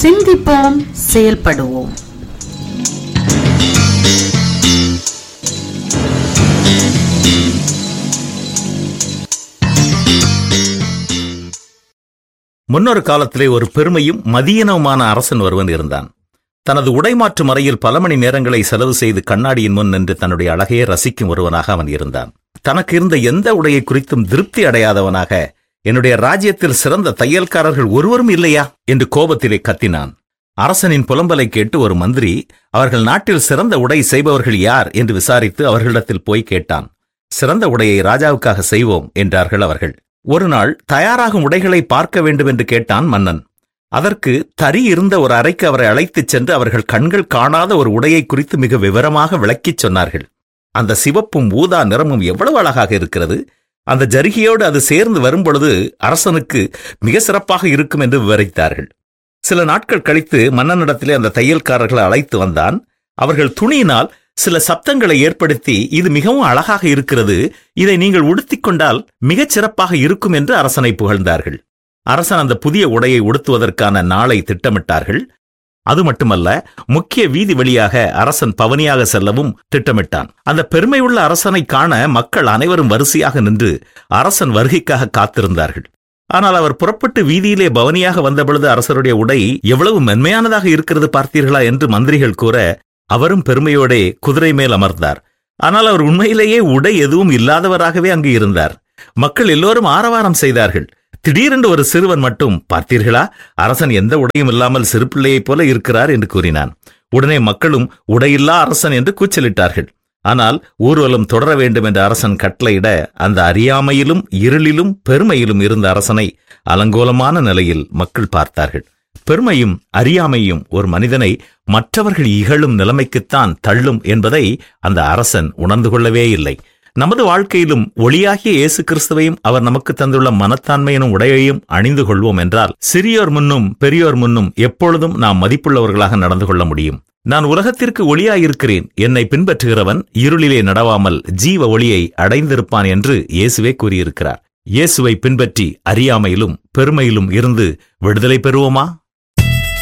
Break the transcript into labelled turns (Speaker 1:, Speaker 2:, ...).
Speaker 1: சிந்திப்போம் செயல்படுவோம்
Speaker 2: முன்னொரு காலத்திலே ஒரு பெருமையும் மதியனவுமான அரசன் ஒருவன் இருந்தான் தனது உடைமாற்றும் அறையில் பல மணி நேரங்களை செலவு செய்து கண்ணாடியின் முன் நின்று தன்னுடைய அழகையே ரசிக்கும் ஒருவனாக அவன் இருந்தான் தனக்கு இருந்த எந்த உடையை குறித்தும் திருப்தி அடையாதவனாக என்னுடைய ராஜ்யத்தில் சிறந்த தையல்காரர்கள் ஒருவரும் இல்லையா என்று கோபத்திலே கத்தினான் அரசனின் புலம்பலை கேட்டு ஒரு மந்திரி அவர்கள் நாட்டில் சிறந்த உடை செய்பவர்கள் யார் என்று விசாரித்து அவர்களிடத்தில் போய் கேட்டான் சிறந்த உடையை ராஜாவுக்காக செய்வோம் என்றார்கள் அவர்கள் ஒரு நாள் தயாராகும் உடைகளை பார்க்க வேண்டும் என்று கேட்டான் மன்னன் அதற்கு தறி இருந்த ஒரு அறைக்கு அவரை அழைத்துச் சென்று அவர்கள் கண்கள் காணாத ஒரு உடையை குறித்து மிக விவரமாக விளக்கிச் சொன்னார்கள் அந்த சிவப்பும் ஊதா நிறமும் எவ்வளவு அழகாக இருக்கிறது அந்த ஜரிகையோடு அது சேர்ந்து வரும்பொழுது அரசனுக்கு மிக சிறப்பாக இருக்கும் என்று விவரித்தார்கள் சில நாட்கள் கழித்து மன்னனிடத்திலே அந்த தையல்காரர்களை அழைத்து வந்தான் அவர்கள் துணியினால் சில சப்தங்களை ஏற்படுத்தி இது மிகவும் அழகாக இருக்கிறது இதை நீங்கள் உடுத்திக் கொண்டால் மிகச் சிறப்பாக இருக்கும் என்று அரசனை புகழ்ந்தார்கள் அரசன் அந்த புதிய உடையை உடுத்துவதற்கான நாளை திட்டமிட்டார்கள் அது மட்டுமல்ல முக்கிய வீதி வழியாக அரசன் பவனியாக செல்லவும் திட்டமிட்டான் அந்த பெருமையுள்ள அரசனை காண மக்கள் அனைவரும் வரிசையாக நின்று அரசன் வருகைக்காக காத்திருந்தார்கள் ஆனால் அவர் புறப்பட்டு வீதியிலே பவனியாக வந்தபொழுது அரசருடைய உடை எவ்வளவு மென்மையானதாக இருக்கிறது பார்த்தீர்களா என்று மந்திரிகள் கூற அவரும் பெருமையோடே குதிரை மேல் அமர்ந்தார் ஆனால் அவர் உண்மையிலேயே உடை எதுவும் இல்லாதவராகவே அங்கு இருந்தார் மக்கள் எல்லோரும் ஆரவாரம் செய்தார்கள் திடீரென்று ஒரு சிறுவன் மட்டும் பார்த்தீர்களா அரசன் எந்த உடையும் இல்லாமல் சிறு பிள்ளையைப் போல இருக்கிறார் என்று கூறினான் உடனே மக்களும் உடையில்லா அரசன் என்று கூச்சலிட்டார்கள் ஆனால் ஊர்வலம் தொடர வேண்டும் என்ற அரசன் கட்டளையிட அந்த அறியாமையிலும் இருளிலும் பெருமையிலும் இருந்த அரசனை அலங்கோலமான நிலையில் மக்கள் பார்த்தார்கள் பெருமையும் அறியாமையும் ஒரு மனிதனை மற்றவர்கள் இகழும் நிலைமைக்குத்தான் தள்ளும் என்பதை அந்த அரசன் உணர்ந்து கொள்ளவே இல்லை நமது வாழ்க்கையிலும் ஒளியாகிய இயேசு கிறிஸ்துவையும் அவர் நமக்கு தந்துள்ள மனத்தாண்மையினும் உடையையும் அணிந்து கொள்வோம் என்றால் சிறியோர் முன்னும் பெரியோர் முன்னும் எப்பொழுதும் நாம் மதிப்புள்ளவர்களாக நடந்து கொள்ள முடியும் நான் உலகத்திற்கு ஒளியாயிருக்கிறேன் என்னை பின்பற்றுகிறவன் இருளிலே நடவாமல் ஜீவ ஒளியை அடைந்திருப்பான் என்று இயேசுவே கூறியிருக்கிறார் இயேசுவை பின்பற்றி அறியாமையிலும் பெருமையிலும் இருந்து விடுதலை பெறுவோமா